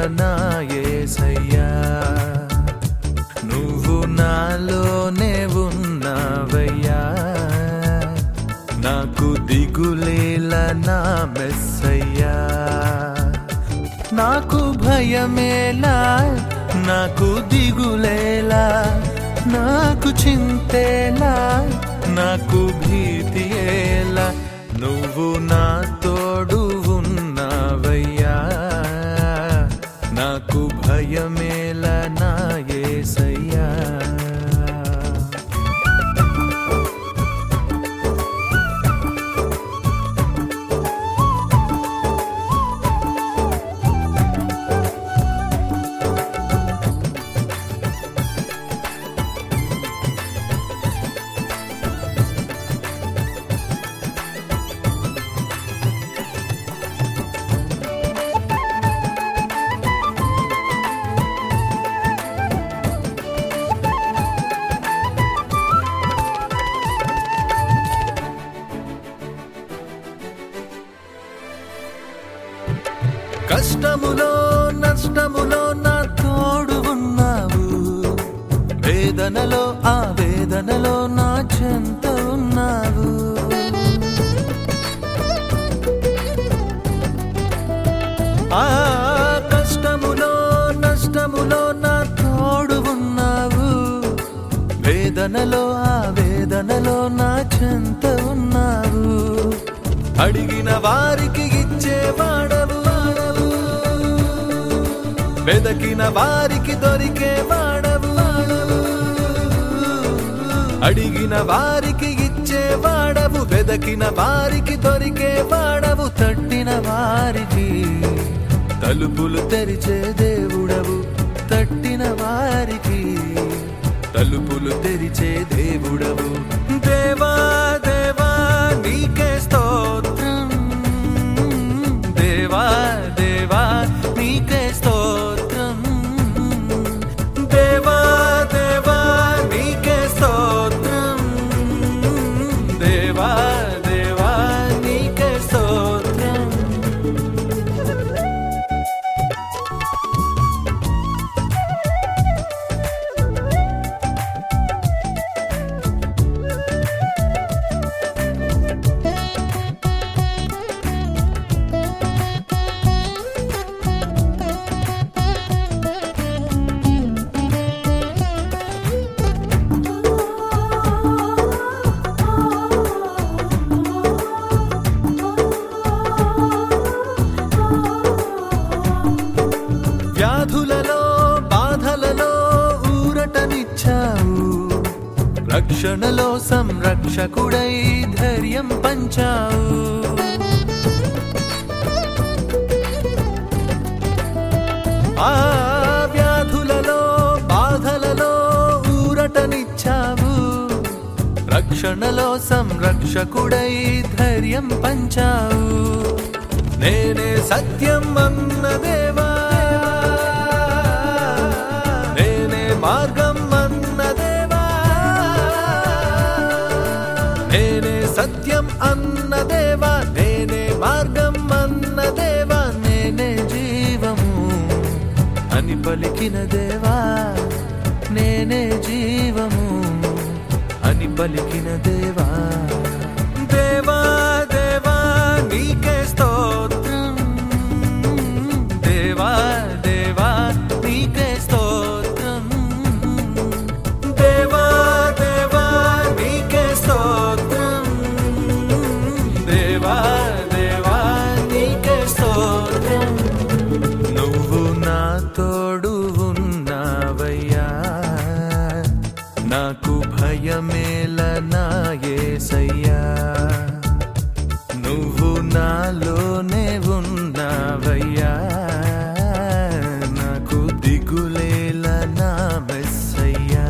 నా యేసయ్యా నువ్వు నాలోనే ఉన్నావయ్యా నాకు దిగులేల నా మెస్సయ్యా నాకు భయమేలా నాకు దిగులేలా నాకు చింతేలా నాకు భీతియేలా నువ్వు నా తోడు ఉన్నావయ్యా నాకు భయమేలా నా యేసయ్యా కష్టములో నష్టములో నా తోడు ఉన్నావు వేదనలో ఆ వేదనలో నా చెంత ఉన్నావు ఆ కష్టములో నష్టములో నా తోడు ఉన్నావు వేదనలో ఆ వేదనలో నా చెంత ఉన్నావు అడిగిన వారికి ఇచ్చేవాడవు వాడవు వెదకిన వారికి దొరికే వాడవు వాడవు అడిగిన వారికి ఇచ్చేవాడవు వెదకిన వారికి దొరికే వాడవు తట్టిన వారికి తలుపులు తెరిచే దేవుడవు తట్టిన వారికి తలుపులు తెరిచే దేవుడవు దేవా దేవా నీకే స్తోత్రం దేవా దేవా నీకే స్తోత్రం దేవా దేవా నీకే స్తోత్రం దేవా దేవా నీకే స్తోత్రం వ్యాధులలో బాధలలో ఊరటనిచ్చావు రక్షణలో సంరక్షకుడై ధైర్యం పంచావు ఆ వ్యాధులలో బాధలలో ఊరటనిచ్చావు రక్షణలో సంరక్షకుడై ధైర్యం పంచావు నేనే సత్యం అన్న దేవా నేనే మార్గం అన్న దేవా నేనే సత్యం అన్న దేవా నేనే మార్గం అన్న దేవా నేనే జీవము అని పలికిన దేవా నేనే జీవము అని పలికిన దేవా దేవా దేవా నీకే స్తోత్రం దేవా దేవా నీకే స్తోత్రం దేవా దేవా నీకే స్తోత్రం దేవా దేవా నీకే స్తోత్రం నువ్వు నా తోడు ఉన్నావయ్యా నాకు భయమేల నా యేసయ్యా నువ్వు నాలోనే ఉన్నావయ్యా నాకు దిగులేల నా మెస్సయ్యా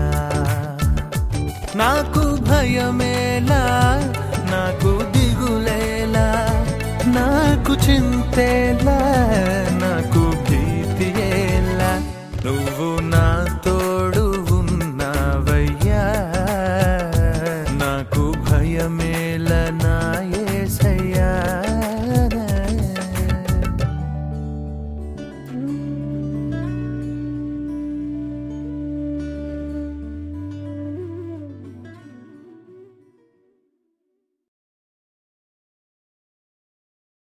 నాకు భయమేలా నాకు దిగులేలా నాకు చింతేలా నాకు భీతియేలా నువ్వు నా తోడు ఉన్నావయ్యా నాకు భయమేల నా